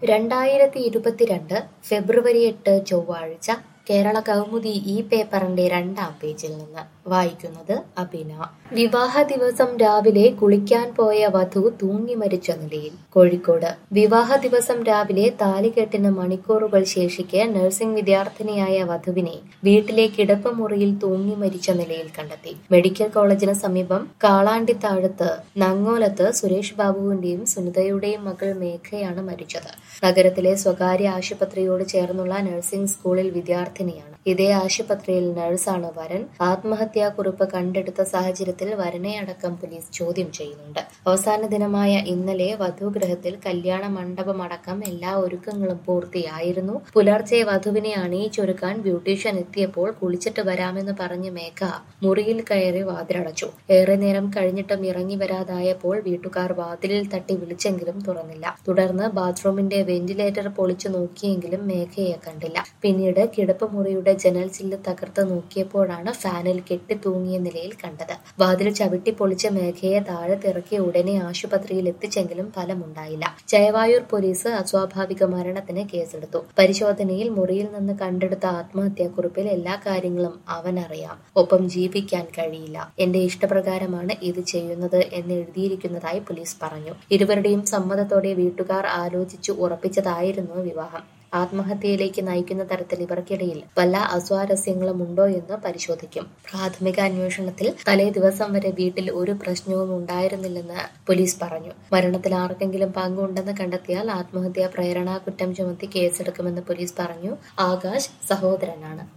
രണ്ടായിരത്തി ഇരുപത്തിരണ്ട് ഫെബ്രുവരി എട്ട് ചൊവ്വാഴ്ച കേരള കൗമുദി ഈ പേപ്പറിന്റെ രണ്ടാം പേജിൽ നിന്ന് വായിക്കുന്നത് അബിന വിവാഹ ദിവസം രാവിലെ കുളിക്കാൻ പോയ വധു തൂങ്ങി മരിച്ച നിലയിൽ കോഴിക്കോട് വിവാഹ ദിവസം രാവിലെ താലികെട്ടിന് മണിക്കൂറുകൾ ശേഷിക്കെ നഴ്സിംഗ് വിദ്യാർത്ഥിനിയായ വധുവിനെ വീട്ടിലെ കിടപ്പുമുറിയിൽ തൂങ്ങി മരിച്ച നിലയിൽ കണ്ടെത്തി മെഡിക്കൽ കോളേജിന് സമീപം കാളാണ്ടിത്താഴത്ത് നങ്ങോലത്ത് സുരേഷ് ബാബുവിന്റെയും സുനിതയുടെയും മകൾ മേഘയാണ് മരിച്ചത് നഗരത്തിലെ സ്വകാര്യ ആശുപത്രിയോട് ചേർന്നുള്ള നഴ്സിംഗ് സ്കൂളിൽ വിദ്യാർത്ഥിനിയാണ് ഇതേ ആശുപത്രിയിൽ നഴ്സാണ് വരൻ ആത്മഹത്യാക്കുറിപ്പ് കണ്ടെടുത്ത സാഹചര്യത്തിൽ വരനെ അടക്കം പോലീസ് ചോദ്യം ചെയ്യുന്നുണ്ട് അവസാന ദിനമായ ഇന്നലെ വധുഗൃഹത്തിൽ കല്യാണ മണ്ഡപമടക്കം എല്ലാ ഒരുക്കങ്ങളും പൂർത്തിയായിരുന്നു പുലർച്ചെ വധുവിനെ അണിയിച്ചൊരുക്കാൻ ബ്യൂട്ടീഷ്യൻ എത്തിയപ്പോൾ കുളിച്ചിട്ട് വരാമെന്ന് പറഞ്ഞ് മേഘ മുറിയിൽ കയറി വാതിലടച്ചു ഏറെ നേരം കഴിഞ്ഞിട്ടും ഇറങ്ങി വരാതായപ്പോൾ വീട്ടുകാർ വാതിലിൽ തട്ടി വിളിച്ചെങ്കിലും തുറന്നില്ല തുടർന്ന് ബാത്റൂമിന്റെ വെന്റിലേറ്റർ പൊളിച്ചു നോക്കിയെങ്കിലും മേഘയെ കണ്ടില്ല പിന്നീട് കിടപ്പുമുറിയുടെ ജനൽ ചില്ല് തകർത്ത് നോക്കിയപ്പോഴാണ് ഫാനിൽ കെട്ടി തൂങ്ങിയ നിലയിൽ കണ്ടത് വാതിൽ ചവിട്ടി പൊളിച്ച് മേഘയെ താഴെ തിറക്കിയ ഉടനെ ആശുപത്രിയിൽ എത്തിച്ചെങ്കിലും ഫലമുണ്ടായില്ല ജയവായൂർ പോലീസ് അസ്വാഭാവിക മരണത്തിന് കേസെടുത്തു പരിശോധനയിൽ മുറിയിൽ നിന്ന് കണ്ടെടുത്ത ആത്മഹത്യാക്കുറിപ്പിൽ എല്ലാ കാര്യങ്ങളും അവനറിയാം ഒപ്പം ജീവിക്കാൻ കഴിയില്ല എന്റെ ഇഷ്ടപ്രകാരമാണ് ഇത് ചെയ്യുന്നത് എന്ന് എഴുതിയിരിക്കുന്നതായി പോലീസ് പറഞ്ഞു ഇരുവരുടെയും സമ്മതത്തോടെ വീട്ടുകാർ ആലോചിച്ചു ഉറപ്പിച്ചതായിരുന്നു വിവാഹം ആത്മഹത്യയിലേക്ക് നയിക്കുന്ന തരത്തിൽ ഇവർക്കിടയിൽ വല്ല അസ്വാരസ്യങ്ങളും ഉണ്ടോ എന്ന് പരിശോധിക്കും പ്രാഥമിക അന്വേഷണത്തിൽ തലേ ദിവസം വരെ വീട്ടിൽ ഒരു പ്രശ്നവും ഉണ്ടായിരുന്നില്ലെന്ന് പോലീസ് പറഞ്ഞു മരണത്തിൽ ആർക്കെങ്കിലും പങ്കുണ്ടെന്ന് കണ്ടെത്തിയാൽ ആത്മഹത്യാ പ്രേരണാ കുറ്റം ചുമത്തി കേസെടുക്കുമെന്ന് പോലീസ് പറഞ്ഞു ആകാശ് സഹോദരനാണ്